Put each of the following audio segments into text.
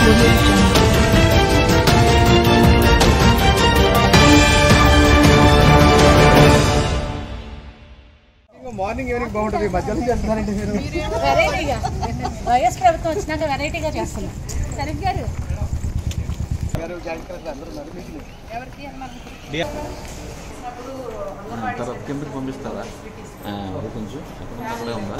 audio jungle. Morning evening బాగుంటుంది మధ్యాహ్నం చేస్తున్నారంటే మీరు వెరైటీగా వైఎస్ ప్రభుత్వం వచ్చినాక వెరైటీగా చేస్తున్నాం సరిగ్గా గారు జాయింట్ కలెక్టర్ అందరూ ఉన్నారు మీకు తర్వాత కిందకి పంపిస్తారా ఆ, అది కొంచెం అక్కడ నుంచి అక్కడే ఉందా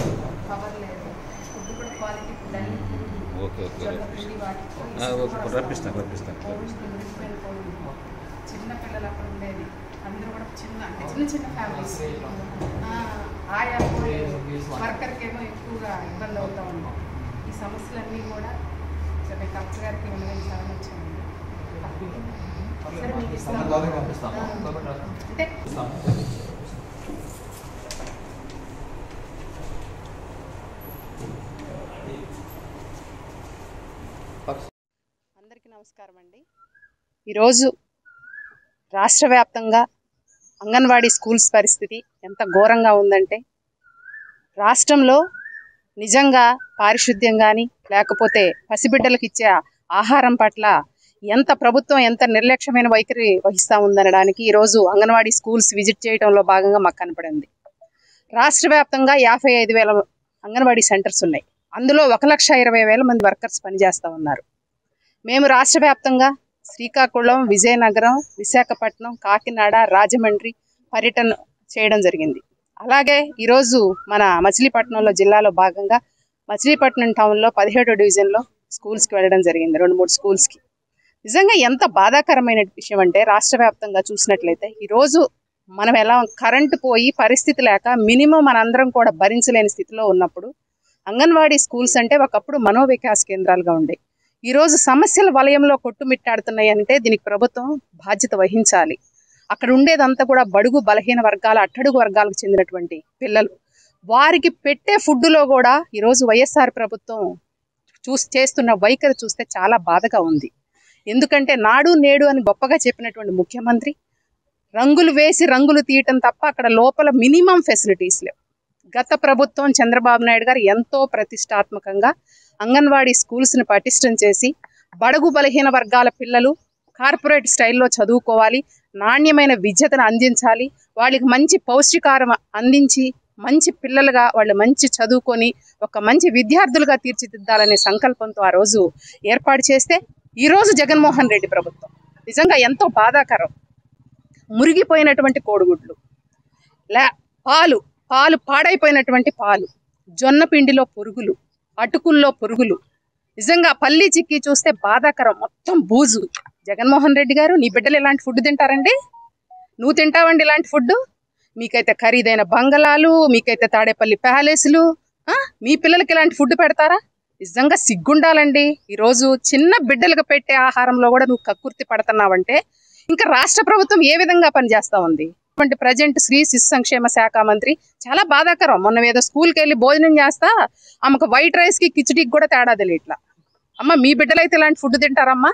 ఓకే ఓకే ఆ, ఓకే రప్పిస్తాను రప్పిస్తాను రప్పిస్తాను చిన్న పిల్లలు అక్కడ ఉండేది అందరూ కూడా చిన్న అంటే చిన్న చిన్న ఫ్యామిలీస్ ఆయా వర్కర్కి ఏమో ఎక్కువగా ఇబ్బంది అవుతా ఉంది ఈ సమస్యలన్నీ కూడా సరే కలెక్టర్ గారికి విన్నవించాలని వచ్చామండి సరే మీకు ఇస్తాను. అంటే అందరికీ నమస్కారం అండి ఈరోజు రాష్ట్ర వ్యాప్తంగా అంగన్వాడీ స్కూల్స్ పరిస్థితి ఎంత ఘోరంగా ఉందంటే రాష్ట్రంలో నిజంగా పారిశుద్ధ్యం కానీ లేకపోతే పసిబిడ్డలకు ఇచ్చే ఆహారం పట్ల ఎంత ప్రభుత్వం ఎంత నిర్లక్ష్యమైన వైఖరి వహిస్తూ ఉందనడానికి ఈరోజు అంగన్వాడీ స్కూల్స్ విజిట్ చేయడంలో భాగంగా మాకు కనపడింది రాష్ట్ర వ్యాప్తంగా యాభై ఐదు వేల అంగన్వాడీ సెంటర్స్ ఉన్నాయి అందులో ఒక లక్ష ఇరవై వేల మంది వర్కర్స్ పనిచేస్తూ ఉన్నారు మేము రాష్ట్ర వ్యాప్తంగా శ్రీకాకుళం విజయనగరం విశాఖపట్నం కాకినాడ రాజమండ్రి పర్యటన చేయడం జరిగింది అలాగే ఈరోజు మన మచిలీపట్నంలో జిల్లాలో భాగంగా మచిలీపట్నం టౌన్లో పదిహేడో డివిజన్లో స్కూల్స్కి వెళ్ళడం జరిగింది రెండు మూడు స్కూల్స్కి నిజంగా ఎంత బాధాకరమైన విషయం అంటే రాష్ట్ర వ్యాప్తంగా చూసినట్లయితే ఈరోజు మనం ఎలా కరెంటు పోయి పరిస్థితి లేక మినిమం మనందరం కూడా భరించలేని స్థితిలో ఉన్నప్పుడు అంగన్వాడీ స్కూల్స్ అంటే ఒకప్పుడు మనోవికాస్ కేంద్రాలుగా ఉండేవి ఈరోజు సమస్యల వలయంలో కొట్టుమిట్టాడుతున్నాయి అంటే దీనికి ప్రభుత్వం బాధ్యత వహించాలి అక్కడ ఉండేదంతా కూడా బడుగు బలహీన వర్గాల అట్టడుగు వర్గాలకు చెందినటువంటి పిల్లలు వారికి పెట్టే ఫుడ్లో కూడా ఈరోజు వైఎస్ఆర్ ప్రభుత్వం చూసి చేస్తున్న వైఖరి చూస్తే చాలా బాధగా ఉంది ఎందుకంటే నాడు నేడు అని గొప్పగా చెప్పినటువంటి ముఖ్యమంత్రి రంగులు వేసి రంగులు తీయటం తప్ప అక్కడ లోపల మినిమం ఫెసిలిటీస్ లేవు గత ప్రభుత్వం చంద్రబాబు నాయుడు గారు ఎంతో ప్రతిష్టాత్మకంగా అంగన్వాడీ స్కూల్స్ని పటిష్టం చేసి బడుగు బలహీన వర్గాల పిల్లలు కార్పొరేట్ స్టైల్లో చదువుకోవాలి నాణ్యమైన విద్యతను అందించాలి వాళ్ళకి మంచి పౌష్టికారం అందించి మంచి పిల్లలుగా వాళ్ళు మంచి చదువుకొని ఒక మంచి విద్యార్థులుగా తీర్చిదిద్దాలనే సంకల్పంతో ఆ రోజు ఏర్పాటు చేస్తే ఈరోజు జగన్మోహన్ రెడ్డి ప్రభుత్వం నిజంగా ఎంతో బాధాకరం మురిగిపోయినటువంటి కోడిగుడ్లు లే పాలు పాలు పాడైపోయినటువంటి పాలు జొన్న పిండిలో పురుగులు అటుకుల్లో పురుగులు నిజంగా పల్లి చిక్కి చూస్తే బాధాకరం మొత్తం బూజు జగన్మోహన్ రెడ్డి గారు నీ బిడ్డలు ఇలాంటి ఫుడ్ తింటారండి నువ్వు తింటావండి ఇలాంటి ఫుడ్ మీకైతే ఖరీదైన బంగళాలు మీకైతే తాడేపల్లి ప్యాలెస్లు ఆ? మీ పిల్లలకి ఇలాంటి ఫుడ్ పెడతారా నిజంగా సిగ్గుండాలండి ఈరోజు చిన్న బిడ్డలకు పెట్టే ఆహారంలో కూడా నువ్వు కక్కుర్తి పడుతున్నావంటే ఇంకా రాష్ట్ర ప్రభుత్వం ఏ విధంగా పనిచేస్తా ఉంది అటువంటి ప్రజెంట్ శ్రీ శిశు సంక్షేమ శాఖ మంత్రి చాలా బాధాకరం మొన్న ఏదో స్కూల్కి వెళ్ళి భోజనం చేస్తా ఆమెకు వైట్ రైస్కి కిచడీకి కూడా తేడా తెలియట్లా అమ్మ మీ బిడ్డలైతే ఇలాంటి ఫుడ్ తింటారమ్మా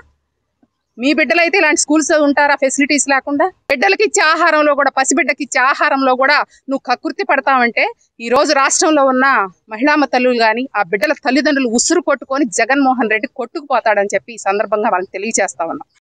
మీ బిడ్డలైతే ఇలాంటి స్కూల్స్ ఉంటారా ఫెసిలిటీస్ లేకుండా బిడ్డలకి ఇచ్చే ఆహారంలో కూడా పసిబిడ్డకి ఇచ్చే ఆహారంలో కూడా నువ్వు కకృతి పడతావంటే ఈ రోజు రాష్ట్రంలో ఉన్న మహిళామ తల్లులు కానీ ఆ బిడ్డల తల్లిదండ్రులు ఉసురు కొట్టుకొని జగన్మోహన్ రెడ్డి కొట్టుకుపోతాడని చెప్పి ఈ సందర్భంగా వాళ్ళకి తెలియజేస్తా ఉన్నాం